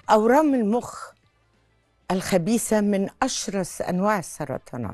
أورام المخ الخبيثة من أشرس أنواع السرطانات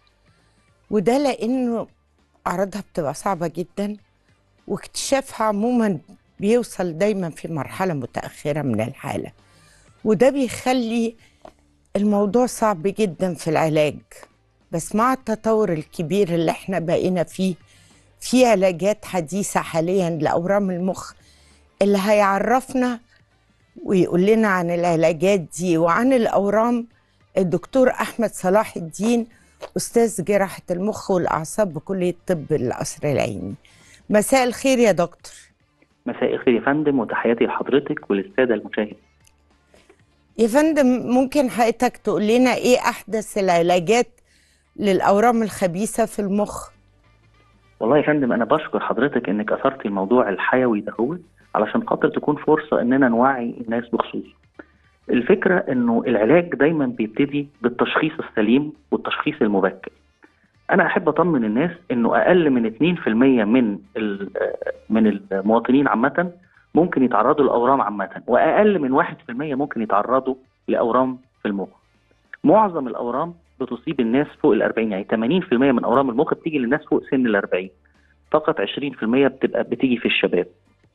وده لأنه أعراضها بتبقى صعبة جدا واكتشافها عموما بيوصل دايما في مرحلة متأخرة من الحالة وده بيخلي الموضوع صعب جدا في العلاج بس مع التطور الكبير اللي احنا بقينا فيه في علاجات حديثة حاليا لأورام المخ اللي هيعرفنا ويقول لنا عن العلاجات دي وعن الأورام الدكتور أحمد صلاح الدين أستاذ جراحة المخ والأعصاب بكلية طب القصر العيني مساء الخير يا دكتور مساء الخير يا فندم وتحياتي لحضرتك وللساده المشاهدين. يا فندم ممكن حضرتك تقول لنا إيه أحدث العلاجات للأورام الخبيثة في المخ والله يا فندم انا بشكر حضرتك انك اثرتي الموضوع الحيوي ده هو علشان خاطر تكون فرصه اننا نوعي الناس بخصوصه. الفكره انه العلاج دايما بيبتدي بالتشخيص السليم والتشخيص المبكر. انا احب اطمن الناس انه اقل من 2% من ال- من المواطنين عامه ممكن يتعرضوا لاورام عامه واقل من 1% ممكن يتعرضوا لاورام في المخ. معظم الاورام بتصيب الناس فوق ال 40 يعني 80% من اورام المخ بتيجي للناس فوق سن ال 40 فقط 20% بتبقى بتيجي في الشباب.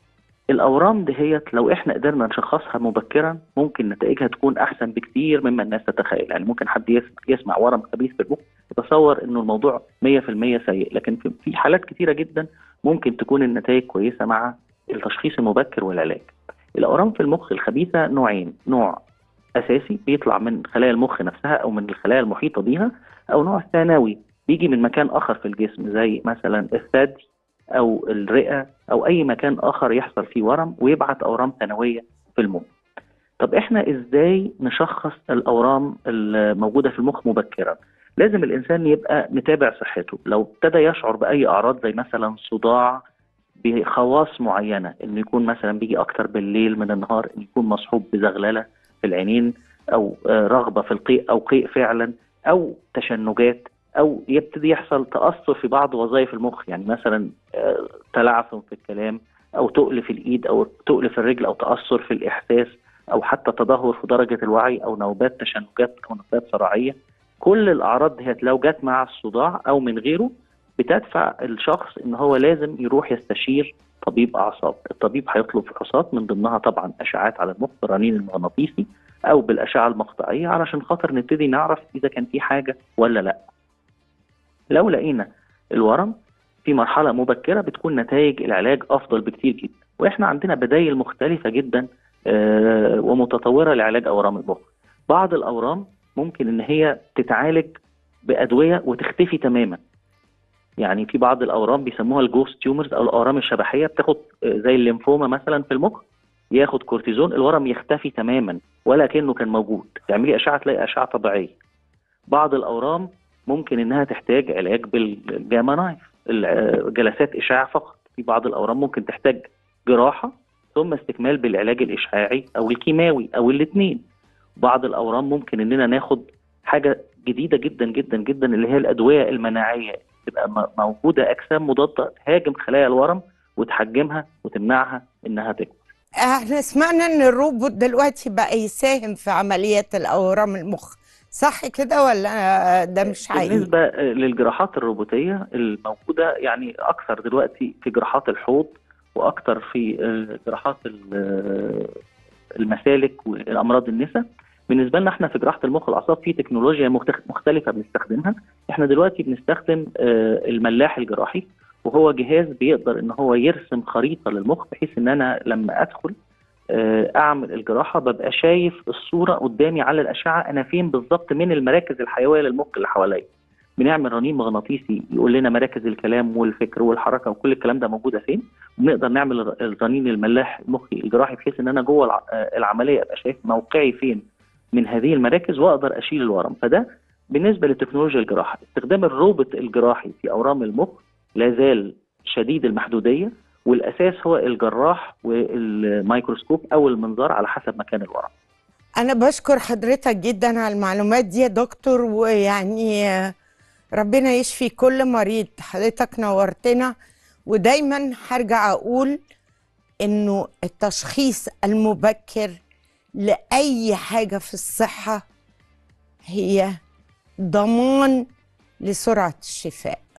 الاورام دهيت لو احنا قدرنا نشخصها مبكرا ممكن نتائجها تكون احسن بكتير مما الناس تتخيل يعني ممكن حد يس- يسمع ورم خبيث في المخ يتصور انه الموضوع 100% سيء لكن في- في حالات كتيره جدا ممكن تكون النتائج كويسه مع التشخيص المبكر والعلاج. الاورام في المخ الخبيثه نوعين، نوع اساسي بيطلع من خلايا المخ نفسها او من الخلايا المحيطه بيها او نوع ثانوي بيجي من مكان اخر في الجسم زي مثلا الثدي او الرئه او اي مكان اخر يحصل فيه ورم ويبعت اورام ثانويه في المخ. طب احنا ازاي نشخص الاورام الموجوده في المخ مبكرا؟ لازم الانسان يبقى متابع صحته، لو ابتدى يشعر باي اعراض زي مثلا صداع بخواص معينه انه يكون مثلا بيجي اكتر بالليل من النهار انه يكون مصحوب بزغلله في العينين او آه، رغبه في القيء او قيء فعلا او تشنجات او يبتدي يحصل تاثر في بعض وظائف المخ يعني مثلا آه، تلعثم في الكلام او تقل في الايد او تقل في الرجل او تاثر في الاحساس او حتى تدهور في درجه الوعي او نوبات تشنجات او نوبات صراعيه كل الاعراض ديت لو جت مع الصداع او من غيره بتدفع الشخص ان هو لازم يروح يستشير طبيب اعصاب الطبيب هيطلب فحوصات من ضمنها طبعا اشعاعات على المخ بالرنين المغناطيسي او بالاشعه المقطعيه علشان خاطر نبتدي نعرف اذا كان في حاجه ولا لا لو لقينا الورم في مرحله مبكره بتكون نتائج العلاج افضل بكتير جدا واحنا عندنا بدائل مختلفه جدا آه، ومتطوره لعلاج اورام المخ بعض الاورام ممكن ان هي تتعالج بادويه وتختفي تماما يعني في بعض الاورام بيسموها الجوست تيومرز او الاورام الشبحيه بتاخد آه، زي الليمفوما مثلا في المخ ياخد كورتيزون الورم يختفي تماما ولا كانه كان موجود تعملي اشعه تلاقي اشعه طبيعيه بعض الاورام ممكن انها تحتاج علاج بالجاما نايف ال- آه، جلسات اشعاع فقط في بعض الاورام ممكن تحتاج جراحه ثم استكمال بالعلاج الاشعاعي او الكيماوي او الاثنين بعض الاورام ممكن اننا ناخد حاجه جديده جدا جدا جدا اللي هي الادويه المناعيه تبقى م- موجوده اجسام مضاده تهاجم خلايا الورم وتحجمها وتمنعها انها تكبر احنا سمعنا ان الروبوت دلوقتي بقى يساهم في عمليات الاورام المخ صح كده ولا ده مش حقيقي بالنسبه للجراحات الروبوتيه الموجوده يعني اكثر دلوقتي في جراحات الحوض واكثر في آه، جراحات ال- المسالك والامراض النساء بالنسبه لنا احنا في جراحه المخ والاعصاب في تكنولوجيا مختخ- مختلفه بنستخدمها احنا دلوقتي بنستخدم آه، الملاح الجراحي وهو جهاز بيقدر ان هو يرسم خريطه للمخ بحيث ان انا لما ادخل آه، اعمل الجراحه ببقى شايف الصوره قدامي على الاشعه انا فين بالظبط من المراكز الحيويه للمخ اللي حواليا بنعمل رنين مغناطيسي يقول لنا مراكز الكلام والفكر والحركه وكل الكلام ده موجوده فين وبنقدر نعمل الر- الرنين الملاح المخي الجراحي بحيث ان انا جوه الع- آه، العمليه ابقى شايف موقعي فين من هذه المراكز واقدر اشيل الورم فده بالنسبه لتكنولوجيا الجراحه استخدام الروبوت الجراحي في اورام المخ لا زال شديد المحدوديه والاساس هو الجراح والميكروسكوب او المنظار على حسب مكان الورم انا بشكر حضرتك جدا على المعلومات دي يا دكتور ويعني آه، ربنا يشفي كل مريض حضرتك نورتنا ودايما هرجع اقول انه التشخيص المبكر لاي حاجه في الصحه هي ضمان لسرعه الشفاء